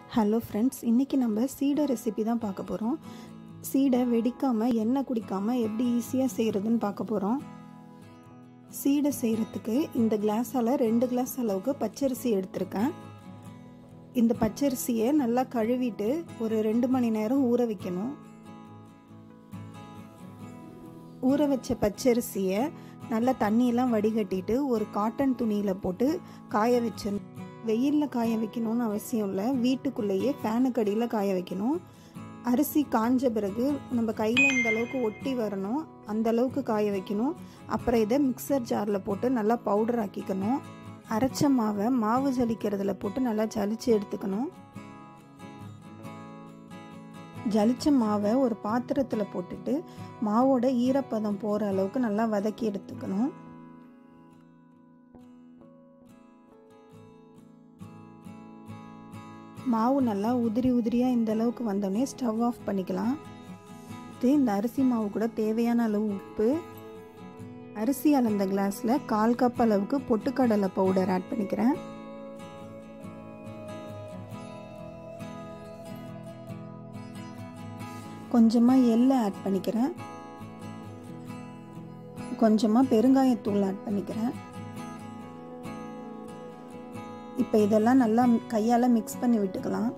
hello friends இன்றைக்கி நம்ம சீடை recipe தான் பார்க்க போகிறோம் சீடை வெடிக்காமல் எண்ணெய் குடிக்காமல் எப்படி ஈஸியாக செய்கிறதுன்னு பார்க்க போகிறோம் சீடை செய்கிறதுக்கு இந்த கிளாஸால் ரெண்டு கிளாஸ் அளவுக்கு பச்சரிசி எடுத்திருக்கேன் இந்த பச்சரிசியை நல்லா கழுவிட்டு ஒரு ரெண்டு மணி நேரம் ஊற வைக்கணும் ஊற வச்ச பச்சரிசியை நல்லா தண்ணியெல்லாம் வடிகட்டிட்டு ஒரு காட்டன் துணியில் போட்டு காய வச்சிடணும் வெயிலில் காய வைக்கணும்னு அவசியம் இல்லை வீட்டுக்குள்ளேயே ஃபேனுக்கு அடியில் காய வைக்கணும் அரிசி காஞ்ச பிறகு நம்ம கையில் இந்த அளவுக்கு ஒட்டி வரணும் அந்த அளவுக்கு காய வைக்கணும் அப்புறம் இதை மிக்சர் ஜாரில் போட்டு நல்லா பவுடர் ஆக்கிக்கணும் அரைச்ச மாவை மாவு ஜலிக்கிறதுல போட்டு நல்லா ஜலிச்சு எடுத்துக்கணும் ஜலிச்ச மாவை ஒரு பாத்திரத்தில் போட்டுட்டு மாவோட ஈரப்பதம் போகிற அளவுக்கு நல்லா வதக்கி எடுத்துக்கணும் மாவு நல்லா உதிரி உதிரியாக இந்த அளவுக்கு வந்தோடனே ஸ்டவ் ஆஃப் பண்ணிக்கலாம் இது இந்த அரிசி மாவு கூட தேவையான அளவு உப்பு அரிசி அளந்த கிளாஸில் கால் கப் அளவுக்கு பொட்டுக்கடலை பவுடர் ஆட் பண்ணிக்கிறேன் கொஞ்சமாக எள்ளை ஆட் பண்ணிக்கிறேன் கொஞ்சமாக பெருங்காயத்தூள் ஆட் பண்ணிக்கிறேன் இப்போ இதெல்லாம் நல்லா கையால் மிக்ஸ் பண்ணி விட்டுக்கலாம்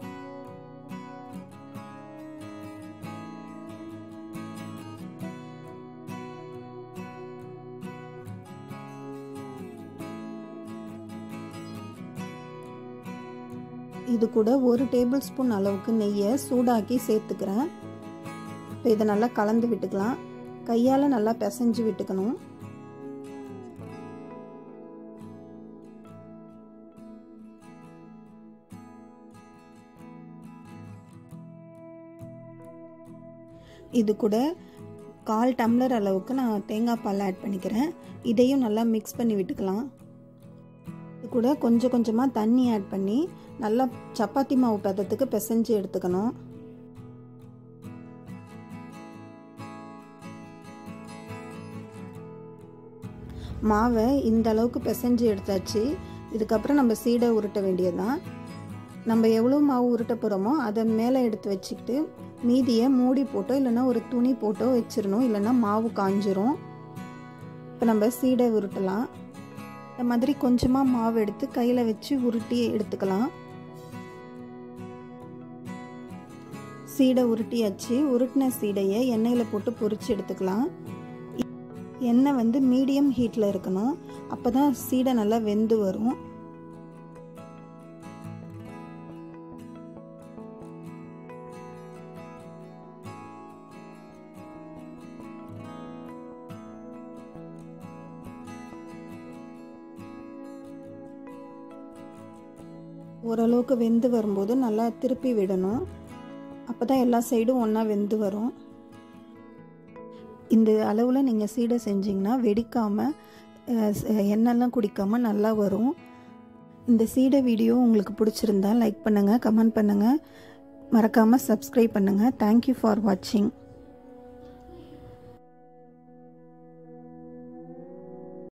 இது கூட ஒரு டேபிள் ஸ்பூன் அளவுக்கு நெய்யை சூடாக்கி சேர்த்துக்கிறேன் இப்போ இதை நல்லா கலந்து விட்டுக்கலாம் கையால் நல்லா பிசைஞ்சு விட்டுக்கணும் இது கூட கால் டம்ளர் அளவுக்கு நான் தேங்காய் பால் ஆட் பண்ணிக்கிறேன் இதையும் நல்லா மிக்ஸ் பண்ணி விட்டுக்கலாம் இது கூட கொஞ்சம் கொஞ்சமாக தண்ணி ஆட் பண்ணி நல்லா சப்பாத்தி மாவு பதத்துக்கு பிசைஞ்சு எடுத்துக்கணும் மாவை இந்த அளவுக்கு பிசைஞ்சு எடுத்தாச்சு இதுக்கப்புறம் நம்ம சீடை உருட்ட வேண்டியதுதான் நம்ம எவ்வளோ மாவு உருட்ட போகிறோமோ அதை மேலே எடுத்து வச்சுக்கிட்டு மீதியை மூடி போட்டோ இல்லைன்னா ஒரு துணி போட்டோ வச்சிடணும் இல்லைன்னா மாவு காஞ்சிரும் இப்போ நம்ம சீடை உருட்டலாம் இந்த மாதிரி கொஞ்சமாக மாவு எடுத்து கையில் வச்சு உருட்டி எடுத்துக்கலாம் சீடை உருட்டியாச்சு உருட்டின சீடையை எண்ணெயில் போட்டு பொரிச்சு எடுத்துக்கலாம் எண்ணெய் வந்து மீடியம் ஹீட்டில் இருக்கணும் அப்போ தான் சீடை நல்லா வெந்து வரும் ஓரளவுக்கு வெந்து வரும்போது நல்லா திருப்பி விடணும் அப்போ தான் எல்லா சைடும் ஒன்றா வெந்து வரும் இந்த அளவில் நீங்கள் சீடை செஞ்சிங்கன்னா வெடிக்காமல் எண்ணெய்லாம் குடிக்காமல் நல்லா வரும் இந்த சீடை வீடியோ உங்களுக்கு பிடிச்சிருந்தா லைக் பண்ணுங்கள் கமெண்ட் பண்ணுங்கள் மறக்காமல் சப்ஸ்கிரைப் பண்ணுங்கள் தேங்க்யூ ஃபார் வாட்சிங்